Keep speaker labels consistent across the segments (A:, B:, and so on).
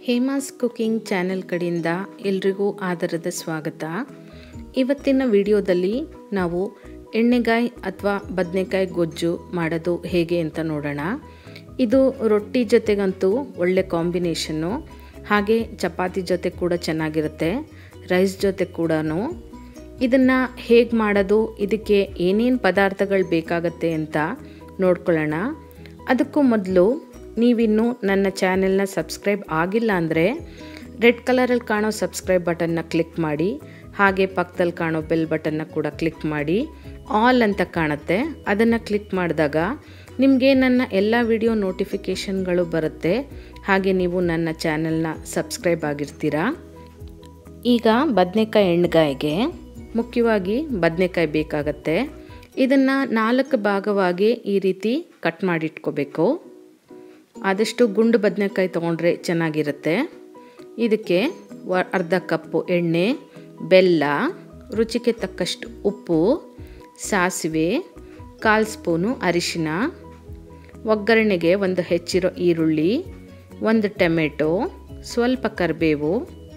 A: Hema's cooking channel ಕಡೆಯಿಂದ ಎಲ್ರಿಗೂ ಆದರದ ಸ್ವಾಗತ ಇವತ್ತಿನ ವಿಡಿಯೋದಲ್ಲಿ ನಾವು ಎಣ್ಣೆಗಾಯಿ ಅಥವಾ ಬದನೆಕಾಯಿ ಗೊಜ್ಜು ಮಾಡೋದು ಹೇಗೆ ಅಂತ ನೋಡೋಣ ಇದು ರೊಟ್ಟಿ ಜೊತೆಗಂತೂ ಒಳ್ಳೆ ಕಾಂಬಿನೇಷನ್ನು ಹಾಗೆ ಚಪಾತಿ ಜೊತೆ ಕೂಡ ಚೆನ್ನಾಗಿರುತ್ತೆ ರೈಸ್ ಜೊತೆ ಕೂಡ ಇದನ್ನು ಹೇಗೆ ಮಾಡೋದು ಇದಕ್ಕೆ ಏನೇನು ಪದಾರ್ಥಗಳು ಬೇಕಾಗತ್ತೆ ಅಂತ ನೋಡ್ಕೊಳ್ಳೋಣ ಅದಕ್ಕೂ ಮೊದಲು ನೀವಿನ್ನೂ ನನ್ನ ಚಾನೆಲ್ನ ಸಬ್ಸ್ಕ್ರೈಬ್ ಆಗಿಲ್ಲ ಅಂದರೆ ರೆಡ್ ಕಲರಲ್ಲಿ ಕಾಣೋ ಸಬ್ಸ್ಕ್ರೈಬ್ ಬಟನ್ನ ಕ್ಲಿಕ್ ಮಾಡಿ ಹಾಗೆ ಪಕ್ಕದಲ್ಲಿ ಕಾಣೋ ಬೆಲ್ ಬಟನ್ನ ಕೂಡ ಕ್ಲಿಕ್ ಮಾಡಿ ಆಲ್ ಅಂತ ಕಾಣುತ್ತೆ ಅದನ್ನು ಕ್ಲಿಕ್ ಮಾಡಿದಾಗ ನಿಮಗೆ ನನ್ನ ಎಲ್ಲ ವಿಡಿಯೋ ನೋಟಿಫಿಕೇಷನ್ಗಳು ಬರುತ್ತೆ ಹಾಗೆ ನೀವು ನನ್ನ ಚಾನೆಲ್ನ ಸಬ್ಸ್ಕ್ರೈಬ್ ಆಗಿರ್ತೀರಾ ಈಗ ಬದನೆಕಾಯಿ ಎಣ್ಣೆಗಾಯಿಗೆ ಮುಖ್ಯವಾಗಿ ಬದನೆಕಾಯಿ ಬೇಕಾಗತ್ತೆ ಇದನ್ನು ನಾಲ್ಕು ಭಾಗವಾಗಿ ಈ ರೀತಿ ಕಟ್ ಮಾಡಿಟ್ಕೋಬೇಕು ಆದಷ್ಟು ಗುಂಡು ಬದನೆಕಾಯಿ ತೊಗೊಂಡ್ರೆ ಚೆನ್ನಾಗಿರುತ್ತೆ ಇದಕ್ಕೆ ವ ಅರ್ಧ ಕಪ್ಪು ಎಣ್ಣೆ ಬೆಲ್ಲ ರುಚಿಗೆ ತಕ್ಕಷ್ಟು ಉಪ್ಪು ಸಾಸಿವೆ ಕಾಲು ಸ್ಪೂನು ಅರಿಶಿನ ಒಗ್ಗರಣೆಗೆ ಒಂದು ಹೆಚ್ಚಿರೋ ಈರುಳ್ಳಿ ಒಂದು ಟೊಮೆಟೊ ಸ್ವಲ್ಪ ಕರಿಬೇವು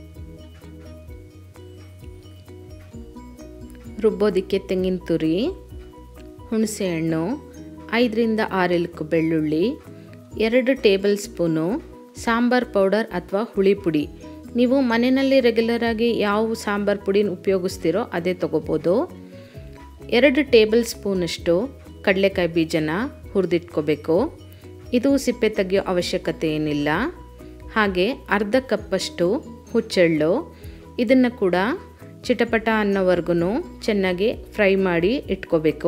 A: ರುಬ್ಬೋದಕ್ಕೆ ತೆಂಗಿನ ತುರಿ ಹುಣಸೆಹಣ್ಣು ಐದರಿಂದ ಆರು ಎಲಕ್ಕು ಬೆಳ್ಳುಳ್ಳಿ ಎರಡು ಟೇಬಲ್ ಸ್ಪೂನು ಸಾಂಬಾರ್ ಪೌಡರ್ ಅಥವಾ ಹುಳಿ ಪುಡಿ ನೀವು ಮನೆಯಲ್ಲಿ ರೆಗ್ಯುಲರಾಗಿ ಯಾವ ಸಾಂಬಾರ್ ಪುಡಿನ ಉಪಯೋಗಿಸ್ತೀರೋ ಅದೇ ತೊಗೋಬೋದು ಎರಡು ಟೇಬಲ್ ಸ್ಪೂನಷ್ಟು ಕಡಲೆಕಾಯಿ ಬೀಜನ ಹುರಿದಿಟ್ಕೋಬೇಕು ಇದು ಸಿಪ್ಪೆ ತೆಗೆಯೋ ಅವಶ್ಯಕತೆ ಏನಿಲ್ಲ ಹಾಗೆ ಅರ್ಧ ಕಪ್ಪಷ್ಟು ಹುಚ್ಚೆಳ್ಳು ಇದನ್ನು ಕೂಡ ಚಿಟಪಟ ಅನ್ನೋವರೆಗೂ ಚೆನ್ನಾಗಿ ಫ್ರೈ ಮಾಡಿ ಇಟ್ಕೋಬೇಕು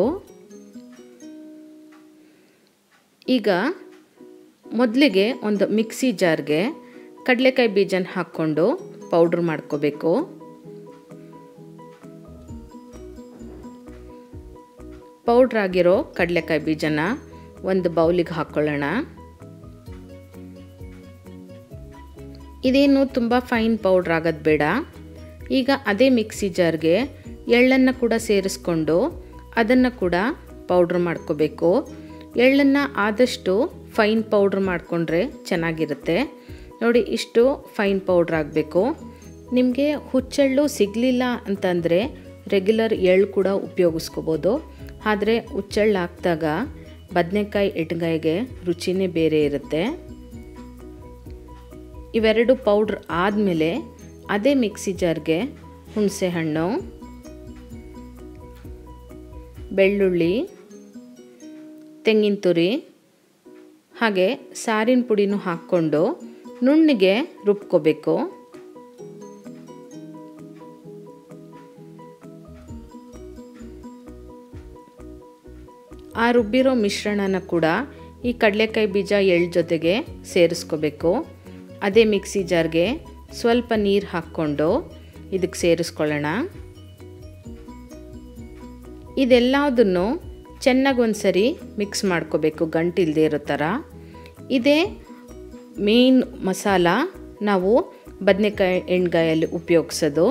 A: ಈಗ ಮೊದಲಿಗೆ ಒಂದು ಮಿಕ್ಸಿ ಜಾರ್ಗೆ ಕಡಲೆಕಾಯಿ ಬೀಜನ ಹಾಕ್ಕೊಂಡು ಪೌಡ್ರ್ ಮಾಡ್ಕೋಬೇಕು ಪೌಡ್ರ್ ಆಗಿರೋ ಕಡಲೆಕಾಯಿ ಬೀಜನ ಒಂದು ಬೌಲಿಗೆ ಹಾಕ್ಕೊಳ್ಳೋಣ ಇದೇನು ತುಂಬ ಫೈನ್ ಪೌಡ್ರ್ ಆಗೋದು ಬೇಡ ಈಗ ಅದೇ ಮಿಕ್ಸಿ ಜಾರ್ಗೆ ಎಳ್ಳನ್ನು ಕೂಡ ಸೇರಿಸ್ಕೊಂಡು ಅದನ್ನು ಕೂಡ ಪೌಡ್ರ್ ಮಾಡ್ಕೋಬೇಕು ಎಳ್ಳನ್ನು ಆದಷ್ಟು ಫೈನ್ ಪೌಡ್ರ್ ಮಾಡಿಕೊಂಡ್ರೆ ಚೆನ್ನಾಗಿರುತ್ತೆ ನೋಡಿ ಇಷ್ಟು ಫೈನ್ ಪೌಡ್ರ್ ಆಗಬೇಕು ನಿಮಗೆ ಹುಚ್ಚೆಳ್ಳು ಸಿಗಲಿಲ್ಲ ಅಂತಂದರೆ ರೆಗ್ಯುಲರ್ ಎಳ್ಳು ಕೂಡ ಉಪಯೋಗಿಸ್ಕೋಬೋದು ಆದರೆ ಹುಚ್ಚೆಳ್ಳು ಹಾಕಿದಾಗ ಬದನೆಕಾಯಿ ಎಣ್ಗಾಯಿಗೆ ರುಚಿನೇ ಬೇರೆ ಇರುತ್ತೆ ಇವೆರಡು ಪೌಡ್ರ್ ಆದಮೇಲೆ ಅದೇ ಮಿಕ್ಸಿ ಜಾರ್ಗೆ ಹುಣಸೆ ಹಣ್ಣು ಬೆಳ್ಳುಳ್ಳಿ ತೆಂಗಿನ ತುರಿ ಹಾಗೆ ಸಾರಿನ ಪುಡಿನೂ ಹಾಕ್ಕೊಂಡು ನುಣ್ಣಿಗೆ ರುಬ್ಕೋಬೇಕು ಆ ರುಬ್ಬಿರೋ ಮಿಶ್ರಣನ ಕೂಡ ಈ ಕಡಲೆಕಾಯಿ ಬೀಜ ಎಳ್ಳು ಜೊತೆಗೆ ಸೇರಿಸ್ಕೋಬೇಕು ಅದೇ ಮಿಕ್ಸಿ ಜಾರ್ಗೆ ಸ್ವಲ್ಪ ನೀರು ಹಾಕ್ಕೊಂಡು ಇದಕ್ಕೆ ಸೇರಿಸ್ಕೊಳ್ಳೋಣ ಇದೆಲ್ಲದನ್ನು ಚೆನ್ನಾಗಿ ಒಂದು ಸರಿ ಮಿಕ್ಸ್ ಮಾಡ್ಕೋಬೇಕು ಗಂಟಿಲ್ಲದೆ ಇರೋ ಥರ ಇದೇ ಮೇನ್ ಮಸಾಲ ನಾವು ಬದನೆಕಾಯಿ ಎಣ್ಗಾಯಲ್ಲಿ ಉಪಯೋಗಿಸೋದು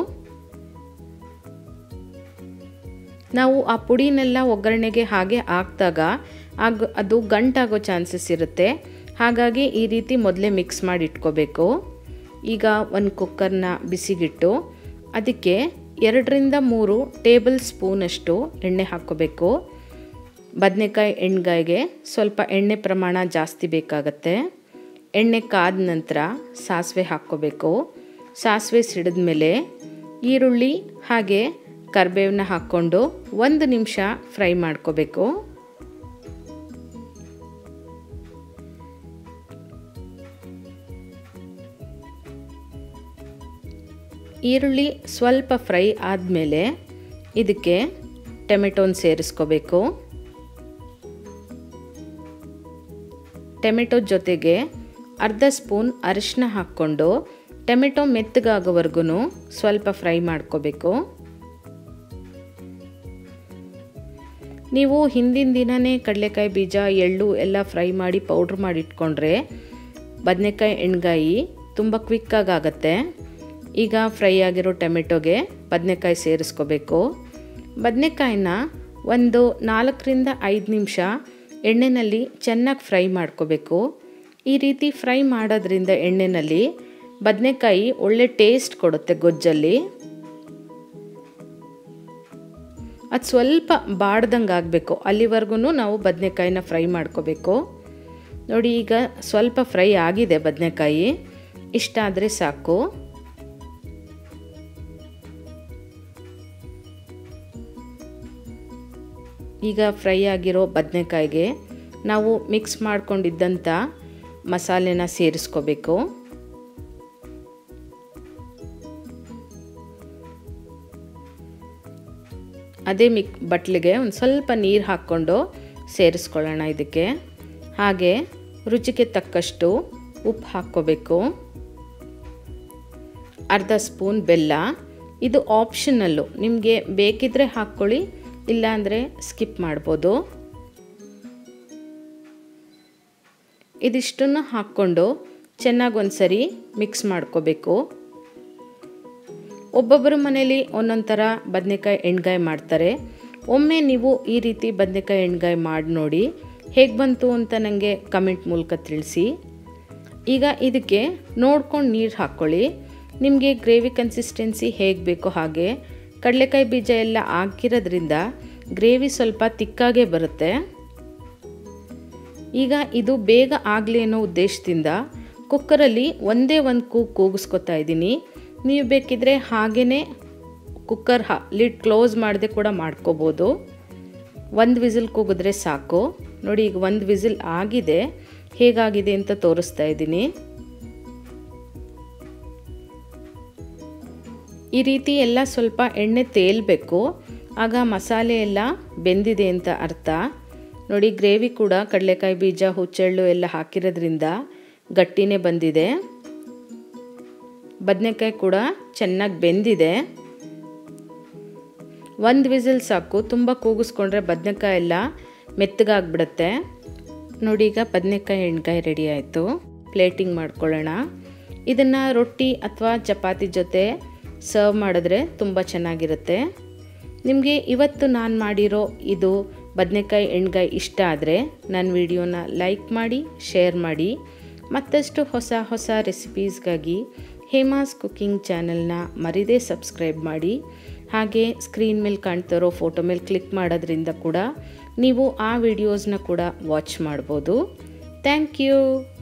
A: ನಾವು ಆ ಪುಡಿನೆಲ್ಲ ಒಗ್ಗರಣೆಗೆ ಹಾಗೆ ಹಾಕಿದಾಗ ಆಗ ಅದು ಗಂಟಾಗೋ ಚಾನ್ಸಸ್ ಇರುತ್ತೆ ಹಾಗಾಗಿ ಈ ರೀತಿ ಮೊದಲೇ ಮಿಕ್ಸ್ ಮಾಡಿ ಇಟ್ಕೋಬೇಕು ಈಗ ಒಂದು ಕುಕ್ಕರ್ನ ಬಿಸಿಗಿಟ್ಟು ಅದಕ್ಕೆ ಎರಡರಿಂದ ಮೂರು ಟೇಬಲ್ ಸ್ಪೂನಷ್ಟು ಎಣ್ಣೆ ಹಾಕ್ಕೋಬೇಕು ಬದನೆಕಾಯಿ ಎಣ್ಗಾಯಿಗೆ ಸ್ವಲ್ಪ ಎಣ್ಣೆ ಪ್ರಮಾಣ ಜಾಸ್ತಿ ಬೇಕಾಗತ್ತೆ ಎಣ್ಣೆ ಕಾದ ನಂತರ ಸಾಸಿವೆ ಹಾಕ್ಕೋಬೇಕು ಸಾಸಿವೆ ಸಿಡಿದ ಮೇಲೆ ಈರುಳ್ಳಿ ಹಾಗೆ ಕರಿಬೇವನ್ನ ಹಾಕ್ಕೊಂಡು ಒಂದು ನಿಮಿಷ ಫ್ರೈ ಮಾಡ್ಕೋಬೇಕು ಈರುಳ್ಳಿ ಸ್ವಲ್ಪ ಫ್ರೈ ಆದಮೇಲೆ ಇದಕ್ಕೆ ಟೊಮೆಟೊನ ಸೇರಿಸ್ಕೋಬೇಕು ಟೊಮೆಟೊ ಜೊತೆಗೆ ಅರ್ಧ ಸ್ಪೂನ್ ಅರಿಶಿನ ಹಾಕ್ಕೊಂಡು ಟೊಮೆಟೊ ಮೆತ್ತಗಾಗೋವರೆಗೂ ಸ್ವಲ್ಪ ಫ್ರೈ ಮಾಡ್ಕೋಬೇಕು ನೀವು ಹಿಂದಿನ ದಿನವೇ ಕಡಲೆಕಾಯಿ ಬೀಜ ಎಳ್ಳು ಎಲ್ಲ ಫ್ರೈ ಮಾಡಿ ಪೌಡ್ರ್ ಮಾಡಿ ಇಟ್ಕೊಂಡ್ರೆ ಬದನೆಕಾಯಿ ಎಣ್ಗಾಯಿ ತುಂಬ ಕ್ವಿಕ್ಕಾಗಿ ಆಗುತ್ತೆ ಈಗ ಫ್ರೈ ಆಗಿರೋ ಟೊಮೆಟೊಗೆ ಬದನೆಕಾಯಿ ಸೇರಿಸ್ಕೋಬೇಕು ಬದನೆಕಾಯಿನ ಒಂದು ನಾಲ್ಕರಿಂದ ಐದು ನಿಮಿಷ ಎಣ್ಣೆಯಲ್ಲಿ ಚೆನ್ನಾಗಿ ಫ್ರೈ ಮಾಡ್ಕೋಬೇಕು ಈ ರೀತಿ ಫ್ರೈ ಮಾಡೋದ್ರಿಂದ ಎಣ್ಣೆಯಲ್ಲಿ ಬದನೆಕಾಯಿ ಒಳ್ಳೆ ಟೇಸ್ಟ್ ಕೊಡುತ್ತೆ ಗೊಜ್ಜಲ್ಲಿ ಅದು ಸ್ವಲ್ಪ ಬಾಡ್ದಂಗೆ ಆಗಬೇಕು ಅಲ್ಲಿವರೆಗೂ ನಾವು ಬದನೆಕಾಯಿನ ಫ್ರೈ ಮಾಡ್ಕೋಬೇಕು ನೋಡಿ ಈಗ ಸ್ವಲ್ಪ ಫ್ರೈ ಆಗಿದೆ ಬದನೆಕಾಯಿ ಇಷ್ಟ ಆದರೆ ಸಾಕು ಈಗ ಫ್ರೈ ಆಗಿರೋ ಬದನೆಕಾಯಿಗೆ ನಾವು ಮಿಕ್ಸ್ ಮಾಡ್ಕೊಂಡಿದ್ದಂಥ ಮಸಾಲೆನ ಸೇರಿಸ್ಕೋಬೇಕು ಅದೇ ಮಿಕ್ ಬಟ್ಲಿಗೆ ಒಂದು ಸ್ವಲ್ಪ ನೀರು ಹಾಕ್ಕೊಂಡು ಸೇರಿಸ್ಕೊಳ್ಳೋಣ ಇದಕ್ಕೆ ಹಾಗೆ ರುಚಿಗೆ ತಕ್ಕಷ್ಟು ಉಪ್ಪು ಹಾಕ್ಕೋಬೇಕು ಅರ್ಧ ಸ್ಪೂನ್ ಬೆಲ್ಲ ಇದು ಆಪ್ಷನಲ್ಲು ನಿಮಗೆ ಬೇಕಿದ್ದರೆ ಹಾಕ್ಕೊಳ್ಳಿ ಇಲ್ಲಾಂದರೆ ಸ್ಕಿಪ್ ಮಾಡ್ಬೋದು ಇದಿಷ್ಟನ್ನು ಹಾಕ್ಕೊಂಡು ಚೆನ್ನಾಗಿ ಒಂದು ಸರಿ ಮಿಕ್ಸ್ ಮಾಡ್ಕೋಬೇಕು ಒಬ್ಬೊಬ್ಬರ ಮನೇಲಿ ಒಂದೊಂದು ಥರ ಬದನೆಕಾಯಿ ಎಣ್ಗಾಯಿ ಮಾಡ್ತಾರೆ ಒಮ್ಮೆ ನೀವು ಈ ರೀತಿ ಬದನೆಕಾಯಿ ಎಣ್ಗಾಯಿ ಮಾಡಿ ನೋಡಿ ಹೇಗೆ ಬಂತು ಅಂತ ನನಗೆ ಕಮೆಂಟ್ ಮೂಲಕ ತಿಳಿಸಿ ಈಗ ಇದಕ್ಕೆ ನೋಡ್ಕೊಂಡು ನೀರು ಹಾಕ್ಕೊಳ್ಳಿ ನಿಮಗೆ ಗ್ರೇವಿ ಕನ್ಸಿಸ್ಟೆನ್ಸಿ ಹೇಗೆ ಬೇಕೋ ಹಾಗೆ ಕಡಲೆಕಾಯಿ ಬೀಜ ಎಲ್ಲ ಹಾಕಿರೋದ್ರಿಂದ ಗ್ರೇವಿ ಸ್ವಲ್ಪ ತಿಕ್ಕಾಗೇ ಬರುತ್ತೆ ಈಗ ಇದು ಬೇಗ ಆಗಲಿ ಅನ್ನೋ ಉದ್ದೇಶದಿಂದ ಕುಕ್ಕರಲ್ಲಿ ಒಂದೇ ಒಂದು ಕೂಗು ಕೂಗಿಸ್ಕೊತಾ ಇದ್ದೀನಿ ನೀವು ಬೇಕಿದ್ರೆ ಹಾಗೇ ಕುಕ್ಕರ್ ಹಾ ಲಿಡ್ ಕ್ಲೋಸ್ ಮಾಡದೆ ಕೂಡ ಮಾಡ್ಕೋಬೋದು ಒಂದು ವಿಸಿಲ್ ಕೂಗಿದ್ರೆ ಸಾಕು ನೋಡಿ ಈಗ ಒಂದು ವಿಸಿಲ್ ಆಗಿದೆ ಹೇಗಾಗಿದೆ ಅಂತ ತೋರಿಸ್ತಾ ಇದ್ದೀನಿ ಈ ರೀತಿ ಎಲ್ಲ ಸ್ವಲ್ಪ ಎಣ್ಣೆ ತೇಲ್ಬೇಕು ಆಗ ಮಸಾಲೆ ಎಲ್ಲ ಬೆಂದಿದೆ ಅಂತ ಅರ್ಥ ನೋಡಿ ಗ್ರೇವಿ ಕೂಡ ಕಡಲೆಕಾಯಿ ಬೀಜ ಹುಚ್ಚೆಳ್ಳು ಎಲ್ಲ ಹಾಕಿರೋದ್ರಿಂದ ಗಟ್ಟಿನೇ ಬಂದಿದೆ ಬದನೆಕಾಯಿ ಕೂಡ ಚೆನ್ನಾಗಿ ಬೆಂದಿದೆ ಒಂದು ವಿಸಿಲ್ ಸಾಕು ತುಂಬ ಕೂಗಿಸ್ಕೊಂಡ್ರೆ ಬದನೆಕಾಯಿ ಎಲ್ಲ ಮೆತ್ತಗಾಗ್ಬಿಡುತ್ತೆ ನೋಡಿ ಈಗ ಬದನೆಕಾಯಿ ಎಣ್ಗಾಯಿ ರೆಡಿ ಆಯಿತು ಪ್ಲೇಟಿಂಗ್ ಮಾಡ್ಕೊಳ್ಳೋಣ ಇದನ್ನು ರೊಟ್ಟಿ ಅಥವಾ ಚಪಾತಿ ಜೊತೆ ಸರ್ವ್ ಮಾಡಿದ್ರೆ ತುಂಬ ಚೆನ್ನಾಗಿರುತ್ತೆ ನಿಮಗೆ ಇವತ್ತು ನಾನು ಮಾಡಿರೋ ಇದು ಬದನೆಕಾಯಿ ಎಣ್ಗಾಯಿ ಇಷ್ಟ ಆದರೆ ನನ್ನ ವಿಡಿಯೋನ ಲೈಕ್ ಮಾಡಿ ಶೇರ್ ಮಾಡಿ ಮತ್ತಷ್ಟು ಹೊಸ ಹೊಸ ರೆಸಿಪೀಸ್ಗಾಗಿ ಹೇಮಾಸ್ ಕುಕ್ಕಿಂಗ್ ಚಾನಲ್ನ ಮರಿದೇ ಸಬ್ಸ್ಕ್ರೈಬ್ ಮಾಡಿ ಹಾಗೆ ಸ್ಕ್ರೀನ್ ಮೇಲೆ ಕಾಣ್ತಿರೋ ಫೋಟೋ ಮೇಲೆ ಕ್ಲಿಕ್ ಮಾಡೋದ್ರಿಂದ ಕೂಡ ನೀವು ಆ ವಿಡಿಯೋಸ್ನ ಕೂಡ ವಾಚ್ ಮಾಡ್ಬೋದು ಥ್ಯಾಂಕ್ ಯು